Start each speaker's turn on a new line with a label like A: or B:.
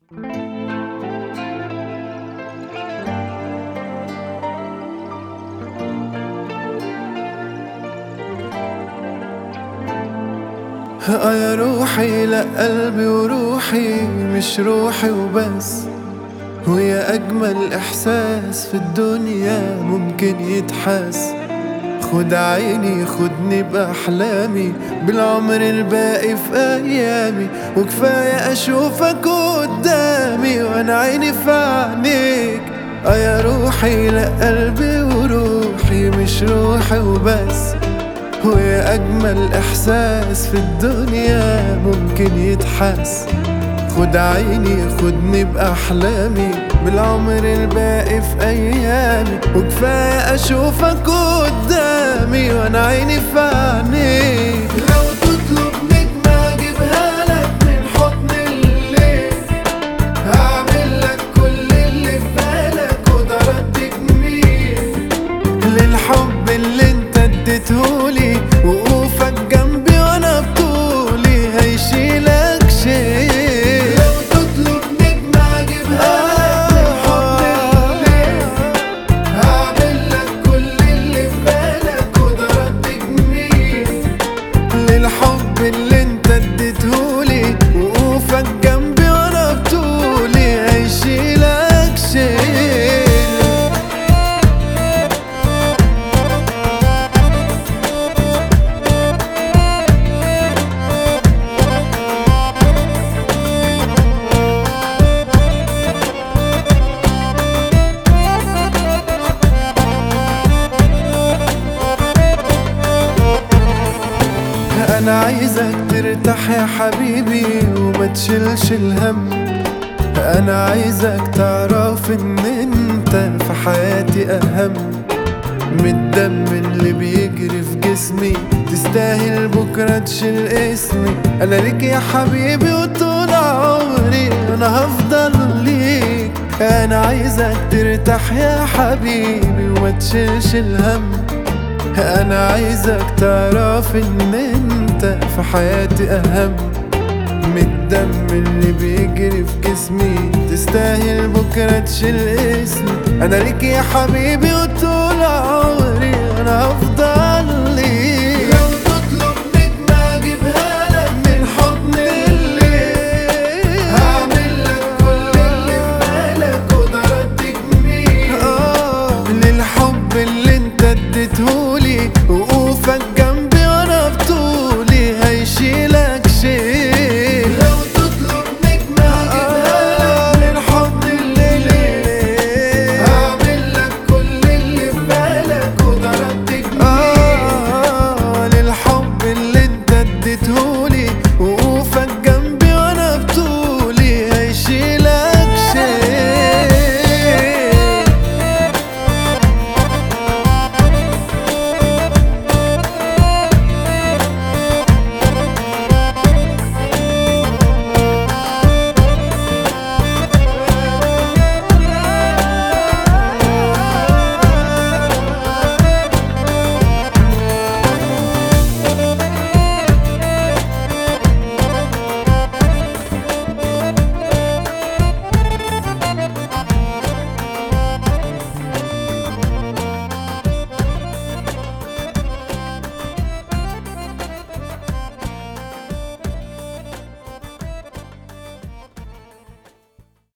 A: اه يا روحي لا قلبي وروحي مش روحي وبس ويا أجمل إحساس في الدنيا ممكن يتحس خد عيني خدني بأحلامي بالعمر الباقي في أيامي وكفاية أشوفك قدامي وأنا عيني في عينيك اه يا روحي لا قلبي وروحي مش روحي وبس ويا أجمل إحساس في الدنيا ممكن يتحس خد عيني خدني بأحلامي بالعمر الباقي في أيامي وكفاية أشوفك قدامي وأنا عيني في عينيك لو تطلب نجمة أجيبها لك من حضن الليل هعمل لك كل اللي في بالك وده رد جميل للحب اللي انت اديتهولي وقوفك جنبي وانا بطولي هيشيلك شيء لو تطلب نجمة اجيبها لك من حضن الليل هعمل لك كل اللي في بالك وده رد جميل للحب اللي انت اديتهولي وقوفك جنبي وانا بطولي هيشيلك شيء انا عايزك ترتاح يا حبيبي وما تشيلش الهم انا عايزك تعرف ان انت في حياتي اهم من الدم اللي بيجري في جسمي تستاهل بكرة تشيل اسمي انا ليك يا حبيبي وطول عمري انا هفضل ليك انا عايزك ترتاح يا حبيبي وما تشيلش الهم انا عايزك تعرف ان انت في حياتي اهم من الدم اللي بيجري في جسمي تستاهل بكرة تشيل اسمي انا ليك يا حبيبي وطول عمري انا هفضل